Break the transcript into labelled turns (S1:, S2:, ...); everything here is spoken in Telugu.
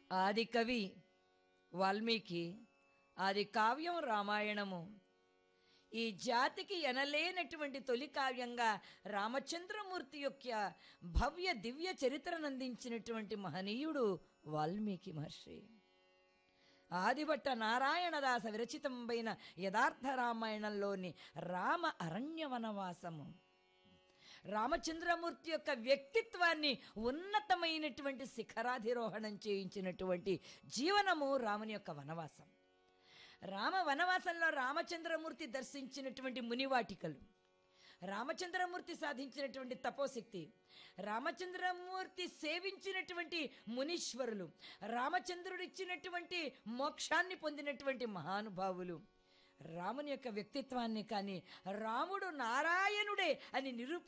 S1: ఆది కవి వాల్మీకి ఆది కావ్యం రామాయణము ఈ జాతికి ఎనలేనటువంటి తొలి కావ్యంగా రామచంద్రమూర్తి యొక్క భవ్య దివ్య చరిత్రనందించినటువంటి మహనీయుడు వాల్మీకి మహర్షి ఆదిభట్ట నారాయణదాస విరచితంపైన యథార్థ రామాయణంలోని రామ అరణ్య వనవాసము రామచంద్రమూర్తి యొక్క వ్యక్తిత్వాన్ని ఉన్నతమైనటువంటి శిఖరాధిరోహణం చేయించినటువంటి జీవనము రాముని యొక్క వనవాసం రామ వనవాసంలో రామచంద్రమూర్తి దర్శించినటువంటి మునివాటికలు రామచంద్రమూర్తి సాధించినటువంటి తపోశక్తి రామచంద్రమూర్తి సేవించినటువంటి మునీశ్వరులు రామచంద్రుడు ఇచ్చినటువంటి మోక్షాన్ని పొందినటువంటి మహానుభావులు రాముని యొక్క వ్యక్తిత్వాన్ని కానీ రాముడు నారాయణుడే అని నిరూపి